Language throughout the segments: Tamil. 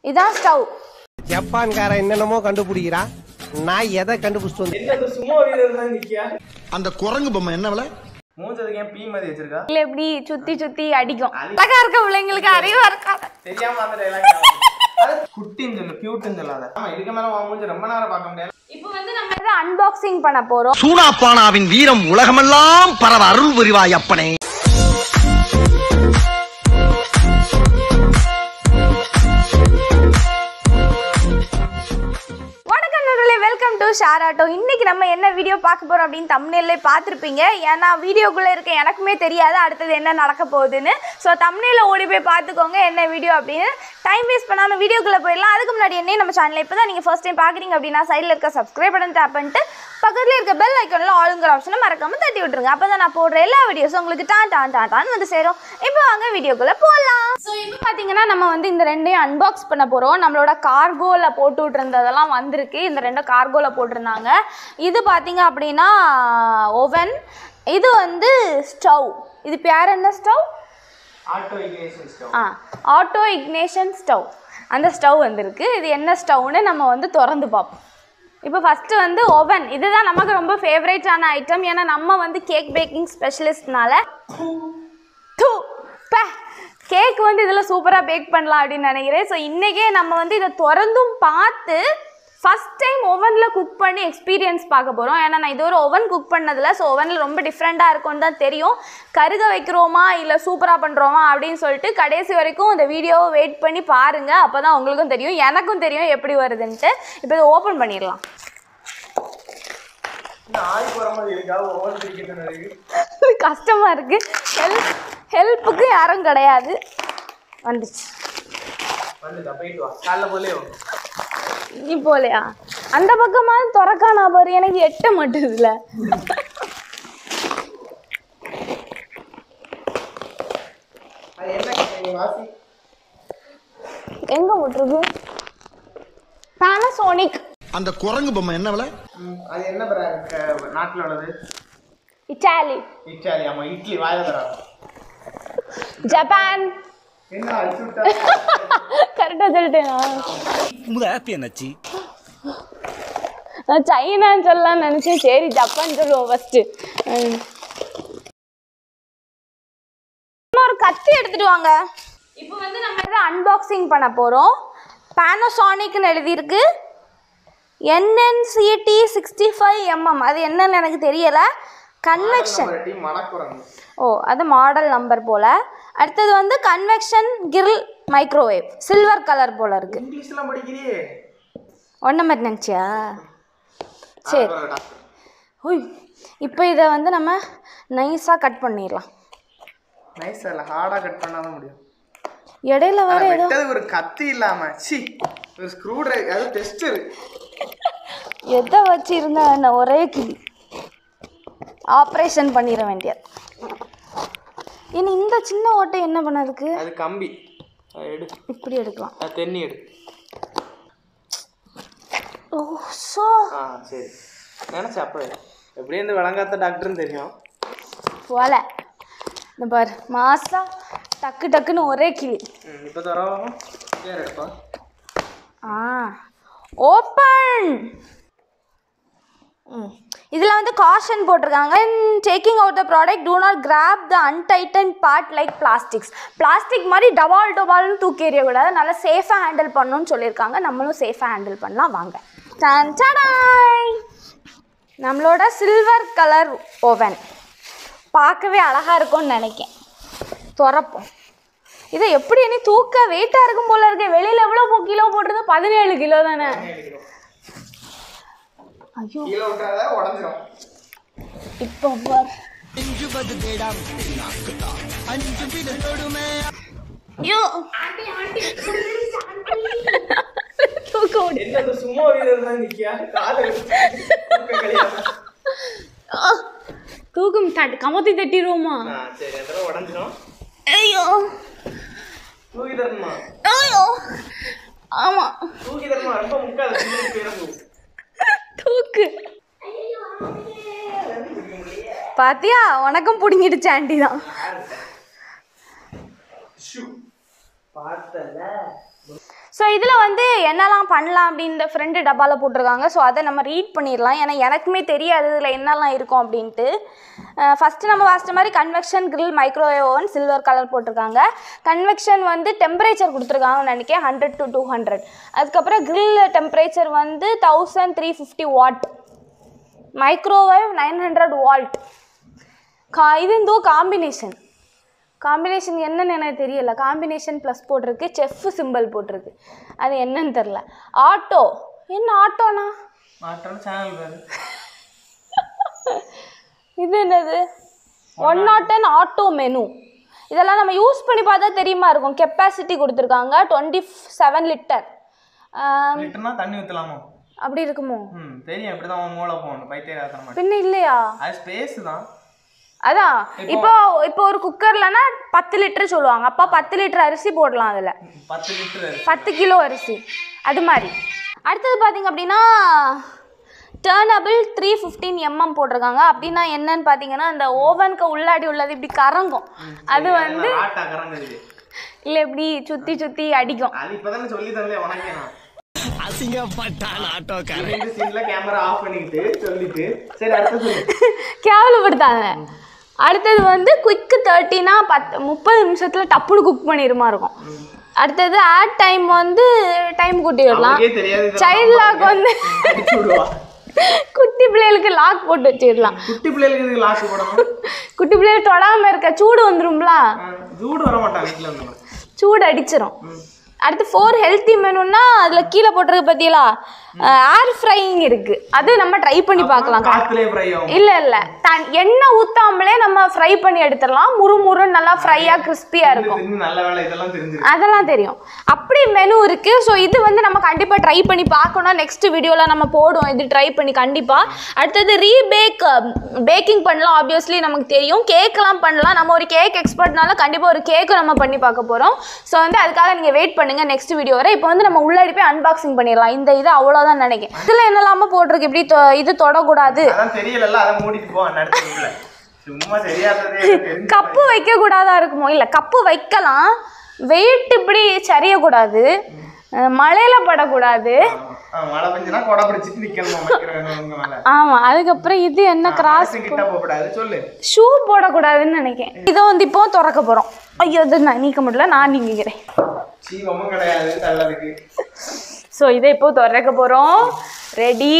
இதான் ஸ்டவ் ஜப்பான்காரன் என்னென்னமோ கண்டுபிடிக்கிறான் நான் எதை கண்டுபிடிச்சிட்டு வந்து என்ன இந்த சும்மா வீரர் தான் நிக்கியா அந்த குரங்கு பொம்மை என்ன விலை மூஞ்சதுக்கு ஏன் பீ மாதிரி வச்சிருக்கா இல்ல எப்படி சுத்தி சுத்தி அடிக்கும் அழகா இருக்க பிள்ளைங்களுக்கு அறிவா இருக்காது தெரியாம அந்த டைலாக் குட்டின்னு சொல்லு கியூட்னு சொல்லாத ஆமா இதுக்கு மேல உன் மூஞ்சி ரொம்ப நேரம் பார்க்க முடியாது இப்போ வந்து நம்ம இதை அன்பாக்சிங் பண்ண போறோம் சூனாப்பானாவின் வீரம் உலகமெல்லாம் பரவ அருள் புரிவாய் அப்பனே வணக்கம் நண்பர்களே வெல்கம் டு ஷேர் ஆட்டோ இன்னைக்கு நம்ம என்ன வீடியோ பார்க்க போறோம் அப்படின்னு தம்னேல்ல பார்த்துருப்பீங்க ஏன்னா வீடியோக்குள்ள இருக்க எனக்குமே தெரியாது அடுத்தது என்ன நடக்க போகுதுன்னு ஸோ தம்னேல ஓடி போய் பார்த்துக்கோங்க என்ன வீடியோ அப்படின்னு டைம் வேஸ்ட் பண்ணாம வீடியோக்குள்ள போயிடலாம் அதுக்கு முன்னாடி என்ன நம்ம சேனல் இப்போ தான் நீங்கள் ஃபர்ஸ்ட் டைம் பார்க்குறீங்க அப்படின்னா சைடில் இருக்க சப்ஸ்கிரைப் பட்டன் டேப் பண்ணிட்டு பக்கத்துல இருக்க பெல் ஐக்கனில் ஆளுங்கிற ஆப்ஷனை மறக்காம தட்டி விட்டுருங்க அப்போ தான் நான் போடுற எல்லா வீடியோஸும் உங்களுக்கு டான் டான் டான் டான் வந்து சேரும் இப்போ வாங்க வீடியோக்குள்ள போகலாம் ஸோ இப்போ பார்த்தீங்கன்னா நம்ம வந்து இந்த ரெண்டையும் அன்பாக்ஸ் பண்ண போகிறோம் நம்மளோட கார்கோவில் போட்டு விட்டுருந்ததெல்லாம் வந்திருக்கு இந்த ரெண்டும் கார்கோவில் போட்டிருந்தாங்க இது பார்த்தீங்க அப்படின்னா ஓவன் இது வந்து ஸ்டவ் இது பேர் என்ன ஸ்டவ் ஆட்டோ இக்னேஷன் ஸ்டவ் ஆ ஆட்டோ இக்னேஷன் ஸ்டவ் அந்த ஸ்டவ் வந்திருக்கு இது என்ன ஸ்டவ்னு நம்ம வந்து திறந்து பார்ப்போம் இப்போ ஃபஸ்ட்டு வந்து ஓவன் இதுதான் நமக்கு ரொம்ப ஃபேவரேட்டான ஐட்டம் ஏன்னா நம்ம வந்து கேக் பேக்கிங் ஸ்பெஷலிஸ்ட்னால தூ பே கேக் வந்து இதில் சூப்பராக பேக் பண்ணலாம் அப்படின்னு நினைக்கிறேன் ஸோ இன்றைக்கே நம்ம வந்து இதை திறந்தும் பார்த்து ஃபஸ்ட் டைம் ஓவனில் குக் பண்ணி எக்ஸ்பீரியன்ஸ் பார்க்க போகிறோம் ஏன்னா நான் இது ஒரு ஓவன் குக் பண்ணதில்ல ஸோ ஓவனில் ரொம்ப டிஃப்ரெண்ட்டாக இருக்கும்னு தான் தெரியும் கருக வைக்கிறோமா இல்லை சூப்பராக பண்ணுறோமா அப்படின்னு சொல்லிட்டு கடைசி வரைக்கும் இந்த வீடியோவை வெயிட் பண்ணி பாருங்கள் அப்போ தான் உங்களுக்கும் தெரியும் எனக்கும் தெரியும் எப்படி வருதுன்ட்டு இப்போ இதை ஓப்பன் பண்ணிடலாம் இன்னும் ஆய் போற மாதிரி இருக்கா ஓவர் கிரிக்கெட் இருக்கு கஷ்டமாக இருக்குது ஹெல்ப் ஹெல்ப்புக்கு யாரும் கிடையாது வந்துச்சு வந்துட்டா போயிட்டு வா காலைல போலே நீ போலையா அந்த பக்கமாவது திறக்கானா பாரு எனக்கு எட்ட மாட்டுதுல அது என்ன நீ வாசி எங்க போட்டிருக்கு பானசோனிக் அந்த குரங்கு பொம்மை என்ன விலை ம், அது என்ன பிராண்ட் நாட்டில் உள்ளது இட்டாலி இட்டாலி ஆமா இட்லி வாயில தராங்க ஜப்பான் என்ன அடிச்சு விட்டா கரெக்டாக சொல்லிட்டேனா முத ஹாப்பி என்னாச்சு நான் சைனான்னு சொல்லலாம்னு நினச்சேன் சரி ஜப்பான் சொல்லுவோம் ஃபஸ்ட்டு ஒரு கத்தி எடுத்துட்டு வாங்க இப்போ வந்து நம்ம இதை அன்பாக்சிங் பண்ண போகிறோம் பேனசோனிக்னு எழுதியிருக்கு என்என்சிடி சிக்ஸ்டி ஃபைவ் எம்எம் அது என்னன்னு எனக்கு தெரியலை கன்வெக்ஷன் டீம் மடக்குறாங்க ஓ அது மாடல் நம்பர் போல் அடுத்தது வந்து convection grill microwave silver colour போல் இருக்குது இங்கிலீஷ்லாம் படிக்கிறியே ஒன்றை மாதிரி நினச்சியா சரி உய் இப்போ இதை வந்து நம்ம நைஸாக கட் பண்ணிடலாம் நைஸ் இல்ல ஹார்டா கட் பண்ணாதான் முடியும் இடையில வேற ஏதோ வெட்டது ஒரு கத்தி இல்லாம சி ஒரு ஸ்க்ரூ டிரைவர் அது டெஸ்டர் எதை வச்சு இருந்தா என்ன ஒரே கிளி ஆப்ரேஷன் பண்ணிட வேண்டியது இனி இந்த சின்ன ஓட்டை என்ன பண்ணதுக்கு அது கம்பி அது எடு இப்படி எடுக்கலாம் அது தென்னி எடு ஓ ஸோ ஆ சரி நினச்சேன் அப்போ எப்படியும் இந்த விளங்காத்த டாக்டர்னு தெரியும் போல இந்த பாரு மாசா டக்கு டக்குன்னு ஒரே கிளி ம் இப்போ தரோம் பேர் எடுப்பா ஆ ஓப்பன் இதில் வந்து காஷன் போட்டிருக்காங்க taking out the product do not grab the untightened part like plastics plastic மாதிரி டபால் டபால்னு தூக்கி எறியக்கூடாது நல்லா சேஃபாக ஹேண்டில் பண்ணணும்னு சொல்லியிருக்காங்க நம்மளும் சேஃபாக ஹேண்டில் பண்ணலாம் வாங்க டான் டடாய் நம்மளோட சில்வர் கலர் ஓவன் பார்க்கவே அழகாக இருக்கும்னு நினைக்கேன் திறப்போம் இதை எப்படி இனி தூக்க வெயிட்டாக இருக்கும் போல இருக்கு வெளியில் எவ்வளோ கிலோ போட்டிருந்தா பதினேழு கிலோ தானே ஐயோ கீழே விட்டாத உடஞ்சிரும் இப்போ பார் ஐயோ தூக்க முடியும் என்ன இந்த சும்மா வீரர் தான் நிக்கியா காலை தூக்கம் தட்டு கமத்தி தட்டிடுவோமா ஆ சரி அந்த தடவை உடஞ்சிரும் ஐயோ தூக்கி தரணுமா ஐயோ ஆமா தூக்கி தரணுமா ரொம்ப முக்காத சின்ன பேரும் தூக்கு பாத்தியா உனக்கும் பிடுங்கிடுச்சு ஆண்டி தான் பார்த்தல ஸோ இதில் வந்து என்னெல்லாம் பண்ணலாம் அப்படின்னு ஃப்ரெண்டு டப்பாவில் போட்டிருக்காங்க ஸோ அதை நம்ம ரீட் பண்ணிடலாம் ஏன்னா எனக்குமே தெரியாது இதில் என்னெல்லாம் இருக்கும் அப்படின்ட்டு ஃபஸ்ட்டு நம்ம வாசித்த மாதிரி convection grill microwave oven silver colour போட்டிருக்காங்க கன்வெக்ஷன் வந்து டெம்பரேச்சர் கொடுத்துருக்காங்கன்னு நினைக்கிறேன் ஹண்ட்ரட் டு டூ ஹண்ட்ரட் அதுக்கப்புறம் grill டெம்பரேச்சர் வந்து thousand three fifty watt microwave nine hundred volt கா இது இந்த காம்பினேஷன் காம்பினேஷன் என்னன்னு எனக்கு தெரியல காம்பினேஷன் ப்ளஸ் போட்டிருக்கு செஃப் சிம்பிள் போட்டிருக்கு அது என்னன்னு தெரில ஆட்டோ என்ன ஆட்டோனா மாற்றம் சேனல் பேரு இது என்னது one not ten auto menu இதெல்லாம் நம்ம யூஸ் பண்ணி பார்த்தா தெரியுமா இருக்கும் கெப்பாசிட்டி கொடுத்துருக்காங்க டுவெண்ட்டி செவன் லிட்டர் லிட்டர்னா தண்ணி ஊற்றலாமா அப்படி இருக்குமோ ம் தெரியும் இப்படி தான் மூளை போகணும் பைத்தியகாரத்தன மாட்டேன் பின்ன இல்லையா அது ஸ்பேஸ் தான் அதான் இப்போ இப்போ ஒரு குக்கர்லனா பத்து லிட்டர் சொல்லுவாங்க அப்போ பத்து லிட்டர் அரிசி போடலாம் அதில் பத்து லிட்டர் பத்து கிலோ அரிசி அது மாதிரி அடுத்தது பார்த்தீங்க அப்படின்னா டேர்னபிள் த்ரீ ஃபிஃப்டீன் எம்எம் போட்டிருக்காங்க அப்படின்னா என்னன்னு பார்த்தீங்கன்னா அந்த ஓவனுக்கு உள்ளாடி உள்ளது இப்படி கறங்கும் அது வந்து ஆட்டா கறங்குது இல்லை இப்படி சுற்றி சுற்றி அடிக்கும் அது இப்பதானே சொல்லி தரல உனக்கே நான் அசிங்கப்பட்டான் ஆட்டோக்கார இந்த சீன்ல கேமரா ஆஃப் பண்ணிக்கிட்டு சொல்லிட்டு சரி அடுத்து சொல்லு கேவலப்படுத்தாங்க அடுத்தது வந்து குயிக்கு தேர்ட்டினா பத்து முப்பது நிமிஷத்தில் டப்புனு குக் பண்ணிடுமா இருக்கும் அடுத்தது ஆட் டைம் வந்து டைம் கூட்டி விடலாம் அவனுக்கே தெரியாது இதெல்லாம் சைல்ட் லாக் வந்து அடிச்சு விடுவா குட்டி பிள்ளைகளுக்கு லாக் போட்டு வச்சிடலாம் குட்டி பிள்ளைகளுக்கு இதுக்கு லாக்கு போடணும் குட்டி பிள்ளைகள் தொடாம இருக்க சூடு வந்துரும்ல ஆ, சூடு வர மாட்டான் வீட்டுல இருந்து சூடு அடிச்சிரும் அடுத்து ஃபோர் ஹெல்த்தி மெனுன்னா அதில் கீழே போட்டிருக்கு பார்த்தீங்களா ஏர் ஃப்ரையிங் இருக்கு அது நம்ம ட்ரை பண்ணி பார்க்கலாம் காத்துலயே ஃப்ரை ஆகும் இல்ல இல்ல தன் எண்ணெய் ஊத்தாமலே நம்ம ஃப்ரை பண்ணி எடுத்துடலாம் முறு முறுன்னு நல்லா ஃப்ரையா கிறிஸ்பியா இருக்கும் தெரிஞ்சு நல்ல வேலை இதெல்லாம் தெரிஞ்சிருக்கு அதெல்லாம் தெரியும் அப்படி மெனு இருக்கு ஸோ இது வந்து நம்ம கண்டிப்பா ட்ரை பண்ணி பார்க்கணும் நெக்ஸ்ட் வீடியோல நம்ம போடுவோம் இது ட்ரை பண்ணி கண்டிப்பா அடுத்தது ரீபேக் பேக்கிங் பண்ணலாம் ஆப்வியஸ்லி நமக்கு தெரியும் கேக்கெல்லாம் பண்ணலாம் நம்ம ஒரு கேக் எக்ஸ்பர்ட்னால கண்டிப்பா ஒரு கேக்கும் நம்ம பண்ணி பார்க்க போறோம் ஸோ வந்து அதுக்காக நீங்க வெயிட் பண்ணுங்க நெக்ஸ்ட் வீடியோ வரை இப்போ வந்து நம்ம உள்ளாடி போய் அன்பாக்சிங் பண்ணிடலாம் இந்த இது அவ்வளோதான் நினைக்கிறேன் இதுல என்னெல்லாம போட்டிருக்கு இப்படி தொ- இது தொடக்கூடாது அதான் தெரியல அதை மூடிட்டு போ நடத்துக்குள்ள சும்மா தெரியாததே தெரிஞ்சு கப்பு வைக்க கூடாதா இருக்குமோ இல்ல கப்பு வைக்கலாம் வெயிட் இப்படி சரியக்கூடாது அஹ் மழையில படக்கூடாது ஆ, மழை பெஞ்சுனா கொடை பிடிச்சிட்டு நிக்கணும் வைக்கிறவங்க மேல ஆமா அதுக்கப்புறம் இது என்ன கிராஸ் காசு கிட்ட போகக்கூடாது சொல்லு ஷூ போடக்கூடாதுன்னு நினைக்கிறேன் இதை வந்து இப்போ திறக்க போறோம் ஐயோ இது நான் நீக்க முடியல நான் நீங்கிக்கிறேன் சீவமும் கிடையாது தள்ளதுக்கு ஸோ இதை இப்போ திறக்க போறோம் ready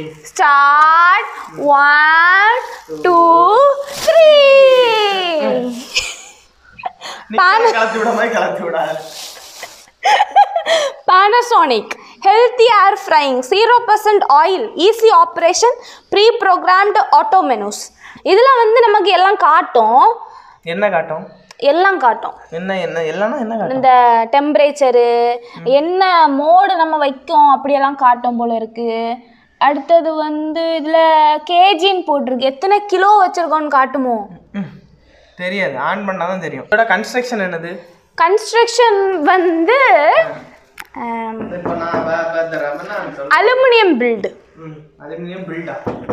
start one two three நிக்க கலத்தி விட மாதிரி கலத்தி விடாது Panasonic Healthy Air Frying 0% Oil Easy Operation Pre-Programmed Auto Menus இதில் வந்து நமக்கு எல்லாம் காட்டும் என்ன காட்டும் எல்லாம் காட்டும் என்ன என்ன எல்லாம்னா என்ன காட்டும் இந்த டெம்பரேச்சரு என்ன மோடு நம்ம வைக்கோம் அப்படியெல்லாம் காட்டும் போல இருக்கு அடுத்தது வந்து இதில் கேஜின்னு போட்டிருக்கு எத்தனை கிலோ வச்சுருக்கோன்னு காட்டுமோ ம். தெரியாது ஆன் பண்ணாதான் தெரியும் இதோட கன்ஸ்ட்ரக்ஷன் என்னது கன்ஸ்ட்ரக்ஷன் வந்து இப்போ நான் ப- பத்திரமா நான் சொல்றேன். அலுமினியம் பில்டு ம் அலுமினியம் பில்டா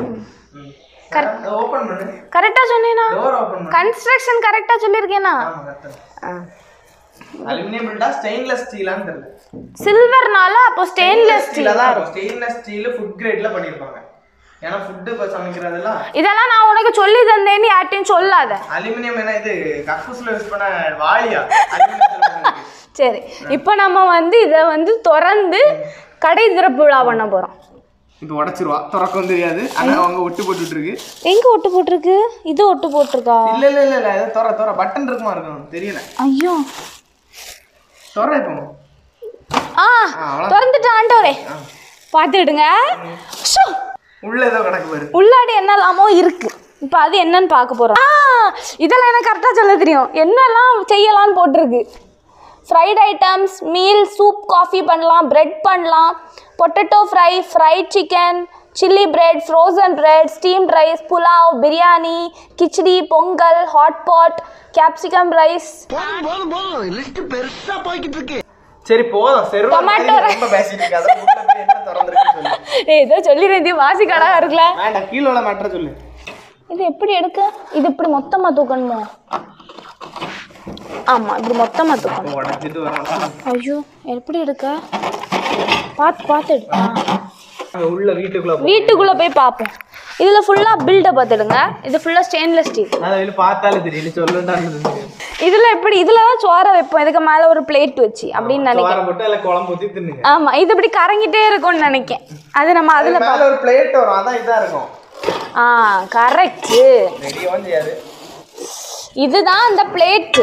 ஓபன் பண்ணு கரெக்டாக சொன்னேனா டோர் ஓபன் பண்ணு கன்ஸ்ட்ரக்ஷன் கரெக்டாக சொல்லியிருக்கேனா ஆமா கரெக்டா அலுமினியம் பில்டா ஸ்டெயின்லெஸ் ஸ்டீலான்னு தெரியல சில்வர்னால அப்போ ஸ்டெயின்லெஸ் ஸ்டீல தான் இருக்கும் ஸ்டெயின்லெஸ் ஸ்டீல் ஃபுட் கிரேட்ல பண்ணிருப்பாங்க ஏன்னா ஃபுட் இப்போ சமைக்கிறதெல்லாம் இதெல்லாம் நான் உனக்கு சொல்லி தந்தேன்னு யார்ட்டையும் சொல்லாத அலுமினியம் என்ன இது கக்கூஸ்ல யூஸ் பண்ண வாளியா அலுமினியத்துல பண்ணது. சரி இப்போ நம்ம வந்து இதை வந்து திறந்து கடை திறப்பு விழா பண்ண போகிறோம் இப்போ உடைச்சிருவா திறக்கவும் தெரியாது ஆனா அவங்க ஒட்டு போட்டுட்டு இருக்கு எங்கே ஒட்டு போட்டிருக்கு இது ஒட்டு போட்டிருக்கா இல்ல இல்ல இல்ல இல்ல ஏதோ தொற தொற பட்டன் இருக்குமா இருக்கும் தெரியல ஐயோ தொற இப்போ ஆ திறந்துட்டு ஆண்டவரே பார்த்துக்கிடுங்க ஷோ உள்ள ஏதோ கிடக்கு பாரு உள்ளாடி என்னெல்லாமோ இருக்கு இப்போ அது என்னன்னு பார்க்க போகிறோம் ஆ இதெல்லாம் எனக்கு கரெக்டாக சொல்ல தெரியும் என்னெல்லாம் செய்யலாம்னு போட்டிருக்கு fried items meal soup coffee பண்ணலாம் பிரெட் பண்ணலாம் potato fry fried chicken chilli bread frozen bread steamed rice pulao biryani khichdi pongal hot pot capsicum rice போதும் போதும் போதும் லிஸ்ட் பெருசா போய்கிட்டு இருக்கு சரி போதும் செரு Tomato ரொம்ப பேசிட்டு இருக்காத உள்ள போய் என்ன திறந்துருக்கு சொல்லு ஏதோ சொல்லிடுறேன் வாசி கடை இருக்குல்ல வேண்டாம் கீழே உள்ள மேட்ரை சொல்லு இது எப்படி எடுக்க இது இப்படி மொத்தமாக தூக்கணுமோ ஆமா இப்படி மொத்தமா தூக்கணும் உடச்சிட்டு வரோம் ஐயோ எப்படி எடுக்க பார்த்து பார்த்து எடு ஆ. அங்க உள்ள வீட்டுக்குள்ள போ. வீட்டுக்குள்ள போய் பார்ப்போம் இதுல ஃபுல்லா பில்ட பார்த்துடுங்க இது ஃபுல்லா ஸ்டெயின்லெஸ் ஸ்டீல் நான் வெளில பார்த்தாலே தெரியல சொல்லுண்டான்னு இதுல எப்படி இதுல தான் சோற வைப்போம் இதுக்கு மேல ஒரு பிளேட் வச்சு அப்படின்னு நினைக்கிறேன் சோற போட்டு அதில் குழம்பு ஊற்றி தின்னுங்க ஆமா இது இப்படி கறங்கிட்டே இருக்கும்னு நினைக்கேன் அது நம்ம அதுல அதுல மேல ஒரு பிளேட் வரும் அதான் இதா இருக்கும் ஆ கரெக்ட் ரெடியாவும் செய்யாது இதுதான் அந்த பிளேட்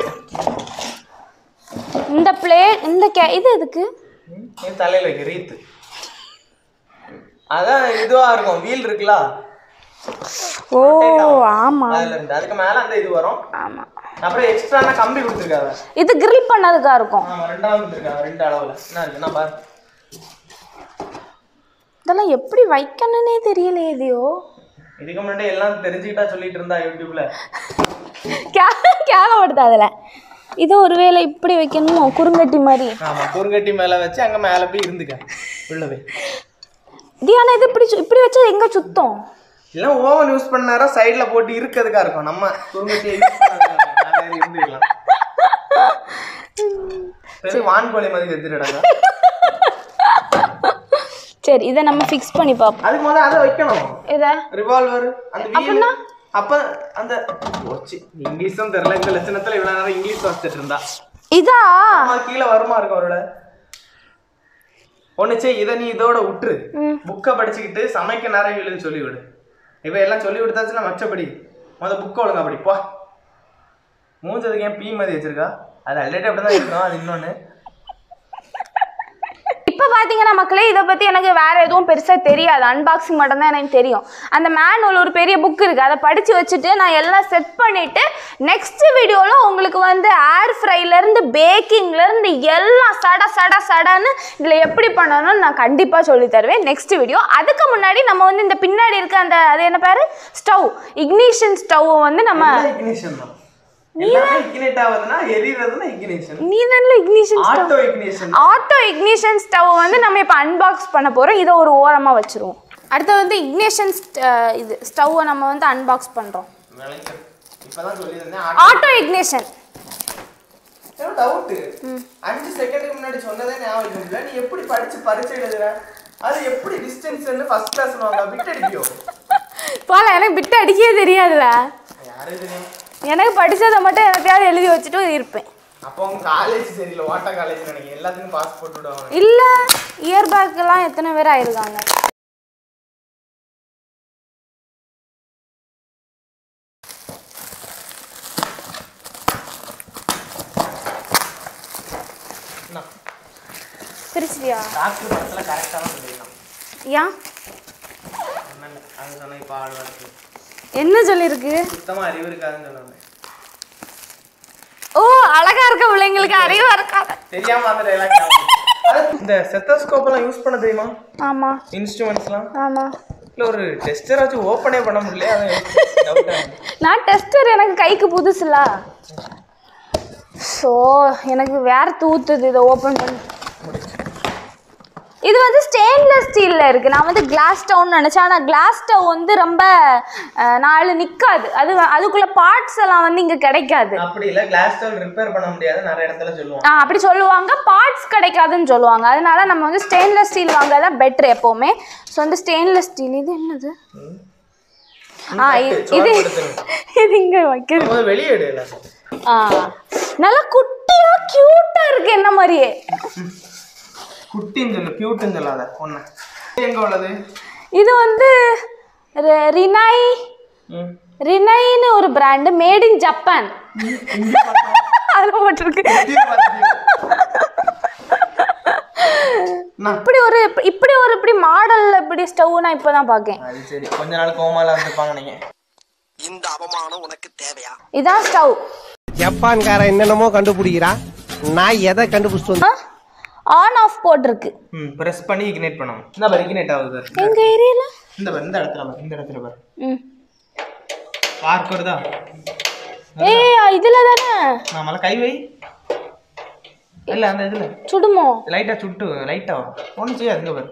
இந்த பிளேட் இந்த கே இது எதுக்கு ம், இது தலையில வைக்க ரீத்து அதான் இதுவா இருக்கும் வீல் இருக்குல்ல ஓ ஆமா அதுல இருந்து அதுக்கு மேல அந்த இது வரும் ஆமா அப்புறம் எக்ஸ்ட்ரா கம்பி கொடுத்துருக்காங்க இது கிரில் பண்ணதுக்கா இருக்கும் ஆமா ரெண்டாவது கொடுத்துருக்காங்க ரெண்டு அளவுல என்ன இருக்கு நான் பாரு இதெல்லாம் எப்படி வைக்கணும்னே தெரியலையே இதையோ இதுக்கு முன்னாடி எல்லாம் தெரிஞ்சுக்கிட்டா சொல்லிட்டு இருந்தா யூடியூப்ல கேவப்படுது அதில் இது ஒருவேளை இப்படி வைக்கணுமோ குறுங்கட்டி மாதிரி ஆமா குறுங்கட்டி மேல வச்சு அங்க மேல போய் இருந்துக்க உள்ள போய் தியானா இது இப்படி சு- இப்படி வச்சா எங்க சுத்தம் எல்லாம் ஓவன் யூஸ் பண்ணாரா சைடுல போட்டு இருக்கிறதுக்கா இருக்கும் நம்ம குறுங்கட்டியை யூஸ் பண்ணாத இருந்துக்கலாம் சரி வான்கோழி மாதிரி எடுத்துட்டாங்க சரி இதை நம்ம ஃபிக்ஸ் பண்ணி பார்ப்போம் அதுக்கு முதல்ல அதை வைக்கணும் இதை ரிவால்வர் அந்த வீல் அப்ப அந்த போச்சு இங்கிலீஷும் தெரியல இந்த லட்சணத்துல இவ்வளவு நேரம் இங்கிலீஷ் வாசிச்சுட்டு இருந்தா இதா ஆமா, கீழே வருமா இருக்கும் அவரோட ஒண்ணு சே இதை நீ இதோட விட்டுரு புக்கை படிச்சுக்கிட்டு சமைக்க நேரம் எழுதி சொல்லி விடு இப்ப எல்லாம் சொல்லி கொடுத்தாச்சுன்னா மச்சப்படி முத புக்கை ஒழுங்கா படி போ மூஞ்சதுக்கு ஏன் பீ மாதிரி வச்சிருக்கா அது ஆல்ரெடி அப்படிதான் இருக்கும் அது இன்னொன்னு இப்போ பார்த்தீங்கன்னா மக்களே இதை பற்றி எனக்கு வேற எதுவும் பெருசாக தெரியாது அன்பாக்சிங் மட்டும்தான் எனக்கு தெரியும் அந்த மேனுவல் ஒரு பெரிய புக் இருக்குது அதை படித்து வச்சுட்டு நான் எல்லாம் செட் பண்ணிவிட்டு நெக்ஸ்ட் வீடியோவில் உங்களுக்கு வந்து ஏர் ஃப்ரைலேருந்து பேக்கிங்லேருந்து எல்லாம் சட சட சடன்னு இதில் எப்படி பண்ணணும்னு நான் கண்டிப்பாக சொல்லி தருவேன் நெக்ஸ்ட் வீடியோ அதுக்கு முன்னாடி நம்ம வந்து இந்த பின்னாடி இருக்க அந்த அது என்ன பேர் ஸ்டவ் இக்னிஷன் ஸ்டவ்வை வந்து நம்ம இக்னிஷன் தான் எல்லாமே இக்னிட் ஆகுதுன்னா எரியறதுன்னா இக்னிஷன் நீ தானே ignition stove auto ignition auto ignition stove வந்து நம்ம இப்போ அன்பாக்ஸ் பண்ண போகிறோம் இதை ஒரு ஓரமாக வச்சுருவோம் அடுத்து வந்து இக்னிஷன் இது ஸ்டவ்வை நம்ம வந்து அன்பாக்ஸ் பண்ணுறோம் இப்பதான் சொல்லியிருந்தேன் ஆட்டோ இக்னிஷன் டவுட் அஞ்சு செகண்டுக்கு முன்னாடி சொன்னதே ஞாபகம் இல்லை நீ எப்படி படிச்சு பரிச்சை எழுதுற அது எப்படி டிஸ்டன்ஸ்னு ஃபர்ஸ்ட் கிளாஸ் வாங்க பிட் அடிப்பியோ போல எனக்கு பிட்டு அடிக்கவே தெரியாதுல யாரே தெரியும் எனக்கு படித்ததை மட்டும் எனத்தையாவது எழுதி வச்சுட்டு இருப்பேன் அப்போ உங்க காலேஜ் சரியில்லை வாட்டா காலேஜ் நினைக்கிறேன் எல்லாத்துக்கும் பாஸ் போட்டு விடுவாங்க இல்லை இயர் பேக்கெல்லாம் எத்தனை பேர் ஆயிருக்காங்க என்ன? பிரிச்சிட்டியா டாக்டர் படத்துல கரெக்டாக தான் சொல்லியிருக்கான் ஏன் என்னங்க அது சொன்ன இப்போ ஆள் இருக்கு என்ன சொல்லியிருக்கு சுத்தமா அறிவு இருக்காதுன்னு சொன்னாங்க ஓ அழகா இருக்க பிள்ளைங்களுக்கு அறிவா இருக்காது தெரியாம அந்த டைலாக் இந்த செத்தஸ்கோப் எல்லாம் யூஸ் பண்ண தெரியுமா ஆமா இன்ஸ்ட்ருமெண்ட்ஸ்லாம் ஆமா இல்ல ஒரு டெஸ்டர் வச்சு ஓப்பனே பண்ண முடியல அதான் டவுட்டா நான் டெஸ்டர் எனக்கு கைக்கு புதுசுல ஸோ எனக்கு வேர்த்து ஊத்துது இதை ஓப்பன் பண்ணி இது வந்து ஸ்டெயின்லெஸ் ஸ்டீலில் இருக்குது நான் வந்து கிளாஸ் ஸ்டவ்னு நினச்சேன் ஆனால் கிளாஸ் ஸ்டவ் வந்து ரொம்ப அஹ், நாலு நிற்காது அது அதுக்குள்ளே பார்ட்ஸ் எல்லாம் வந்து இங்கே கிடைக்காது அப்படி இல்ல கிளாஸ் ஸ்டவ் ரிப்பேர் பண்ண முடியாது நிறைய இடத்துல சொல்லுவோம் ஆ அப்படி சொல்லுவாங்க பார்ட்ஸ் கிடைக்காதுன்னு சொல்லுவாங்க அதனால நம்ம வந்து ஸ்டெயின்லெஸ் ஸ்டீல் வாங்குறதா பெட்ரு எப்போவுமே ஸோ வந்து ஸ்டெயின்லெஸ் ஸ்டீல் இது என்னது ஆ இ- இது இது இங்கே வைக்கிறது முதல்ல வெளியே எடு எல்லாத்தையும். ஆ நல்லா குட்டியா கியூட்டா இருக்கு என்ன மாதிரியே குட்டின்னு சொல்லு கியூட்னு சொல்லாத ஒண்ணு எங்க உள்ளது இது வந்து ரி- ரினாய் ம். ரினைன்னு ஒரு பிராண்டு மேட் இன் ஜப்பான் அதில் போட்டிருக்கு இது பார்த்தியா? என்ன? இப்படி ஒரு இப்படி ஒரு இப்படி மாடல்ல இப்படி ஸ்டவ் நான் இப்பதான் பார்க்கேன் அது சரி கொஞ்ச நாள் கோமால இருந்திருப்பாங்க நீங்க இந்த அவமானம் உனக்கு தேவையா இதான் ஸ்டவ் ஜப்பான்காரன் என்னென்னமோ கண்டுபிடிக்கிறான் நான் எதை கண்டுபிடிச்சிட்டு வந்து ஆன் ஆஃப் போட்டிருக்கு ம் பிரஸ் பண்ணி இக்னேட் பண்ணணும் இந்த பாரு இக்னேட் ஆகுது பாரு. எங்க ஏரியால இந்த பாரு இந்த இடத்துல பாரு இந்த இடத்துல பாரு ம் பார்க் வருதா ஏய் இதுல தானே நாமல கை வை இல்ல அந்த இதுல சுடுமோ லைட்டா சுட்டு லைட்டா ஒன்றும் செய்யாது இங்க பாரு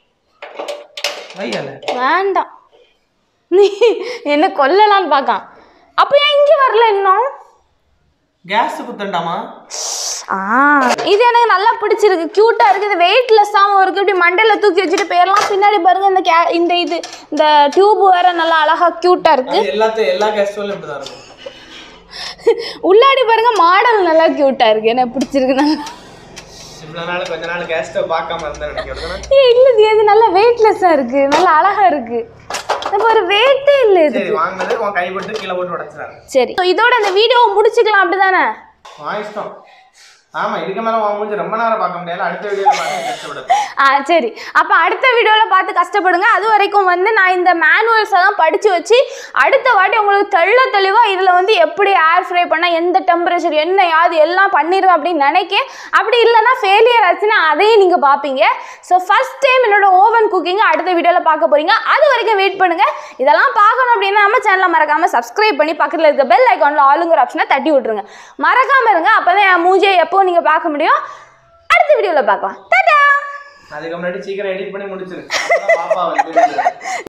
வையால வேண்டாம் நீ என்ன கொல்லலாம்னு பார்க்கான் அப்போ ஏன் இங்கே வரல இன்னும் கேஸ் குத்தண்டாமா ஆ இது எனக்கு நல்லா பிடிச்சிருக்கு க்யூட்டாக இருக்குது இது வெயிட்லெஸ்ஸாகவும் இருக்குது இப்படி மண்டையில் தூக்கி வச்சுட்டு போயிடலாம் பின்னாடி பாருங்க இந்த கே இந்த இது இந்த டியூப் வேற நல்லா அழகா க்யூட்டாக இருக்கு அது எல்லாத்தையும் எல்லா கேஸ் ஸ்டவ்லையும் இப்படி தான் இருக்கும் உள்ளாடி பாருங்க மாடல் நல்லா க்யூட்டாக இருக்கு எனக்கு பிடிச்சிருக்கு நல்லா இவ்வளோ நாள் கொஞ்ச நாள் கேஸ் ஸ்டவ் பார்க்காம இருந்தேன் நினைக்கிறேன் ஏய் இல்லை இது நல்லா வெயிட்லெஸ்ஸாக இருக்கு நல்லா அழகா இருக்கு இப்போ ஒரு வெயிட்டே இல்லை இது சரி வாங்கினது உன் கை போட்டு கீழே போட்டு உடச்சிடாங்க சரி So, இதோட இந்த வீடியோவை முடிச்சுக்கலாம் அப்படிதானே வாங்க இஷ்டம் ஆமா இதுக்கு மேல உன் மூஞ்சி ரொம்ப நேரம் பார்க்க முடியாது அடுத்த வீடியோல பார்க்க கஷ்டப்படுது ஆ சரி அப்போ அடுத்த வீடியோவில் பார்த்து கஷ்டப்படுங்க அது வரைக்கும் வந்து நான் இந்த மேனுவல்ஸ் எல்லாம் படித்து வச்சு அடுத்த வாட்டி உங்களுக்கு தெள்ள தெளிவாக இதில் வந்து எப்படி ஏர் ஃப்ரை பண்ணால் எந்த டெம்பரேச்சர் என்ன யாது எல்லாம் பண்ணிடுவேன் அப்படின்னு நினைக்க அப்படி இல்லைன்னா ஃபெயிலியர் ஆச்சுன்னா அதையும் நீங்கள் பார்ப்பீங்க ஸோ ஃபர்ஸ்ட் டைம் என்னோட ஓவன் குக்கிங் அடுத்த வீடியோவில் பார்க்க போகிறீங்க அது வரைக்கும் வெயிட் பண்ணுங்கள் இதெல்லாம் பார்க்கணும் அப்படின்னா நம்ம சேனலை மறக்காமல் சப்ஸ்கிரைப் பண்ணி பக்கத்தில் இருக்க பெல் ஐக்கானில் ஆளுங்கிற ஆப்ஷனை தட்டி விட்ருங்க மறக்காமல் இருங்க அப்போ தான் என் மூஞ்சியை எப்போ நீங்கள் பார்க்க முடியும் அடுத்த வீடியோவில் பார்க்கலாம் டாடா அதுக்கு முன்னாடி சீக்கிரம் எடிட் பண்ணி முடிச்சிரு அப்பதான் பாப்பா வந்து